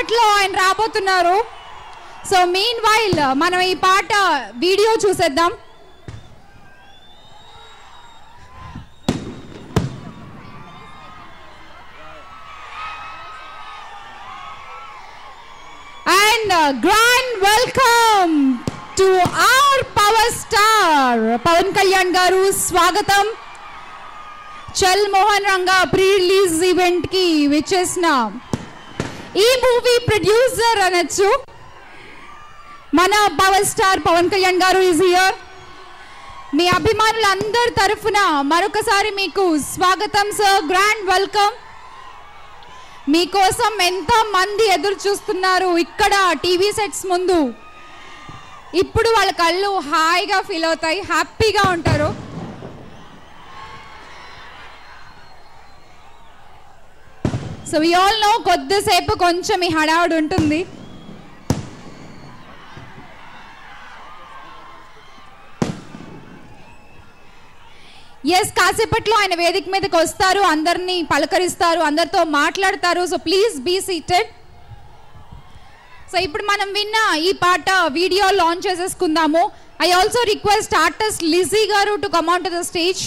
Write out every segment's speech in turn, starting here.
కాసేపట్లో ఆయన రాబోతున్నారు సో మీన్ వైల్ మనం ఈ పాట వీడియో చూసేద్దాం and grand welcome to our power star Pawan Kalyan garu స్వాగతం Chal Mohan Ranga pre release event కి విచ్చేసిన ఈ మూవీ ప్రొడ్యూసర్ అనొచ్చు మన పవర్ స్టార్ పవన్ కళ్యాణ్ గారు ఈజ్ హియర్ మీ అభిమానులందరి తరఫున మరొకసారి మీకు స్వాగతం సార్ గ్రాండ్ వెల్కమ్ మీకోసం ఎంత మంది ఎదురు చూస్తున్నారు ఇక్కడ టీవీ సెట్స్ ముందు ఇప్పుడు వాళ్ళ కళ్ళు హాయిగా ఫీల్ అవుతాయి హ్యాపీగా ఉంటారు సో వి ఆల్ నో కొద్దిసేపు కొంచెం ఈ హడావుడి ఉంటుంది ఎస్ కాసేపట్లో ఆయన వేదిక మీదకి వస్తారు అందరినీ పలకరిస్తారు అందరితో మాట్లాడతారు so please be seated so ఇప్పుడు మనం విన్న ఈ పాట వీడియో లాంచ్ చేసేసుకుందాము I also request artist Lizzie garu to come on to the stage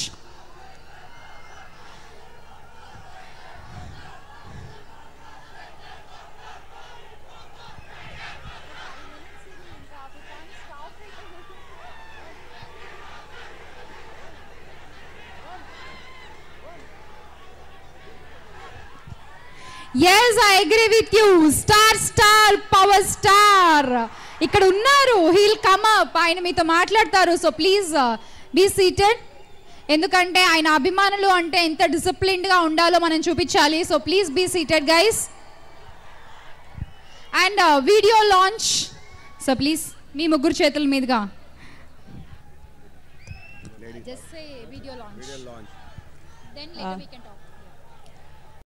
yes I agree with you star star power star ఇక్కడ ఉన్నారు హీల్ కమ్ అప్ ఆయన మీతో మాట్లాడతారు సో ప్లీజ్ బీ సీటెడ్ ఎందుకంటే ఆయన అభిమానులు అంటే ఎంత డిసిప్లిన్డ్గా ఉండాలో మనం చూపించాలి so please be seated guys and video launch so please మీ ముగ్గురు చేతుల మీదుగా just video launch Video launch. Then later we can talk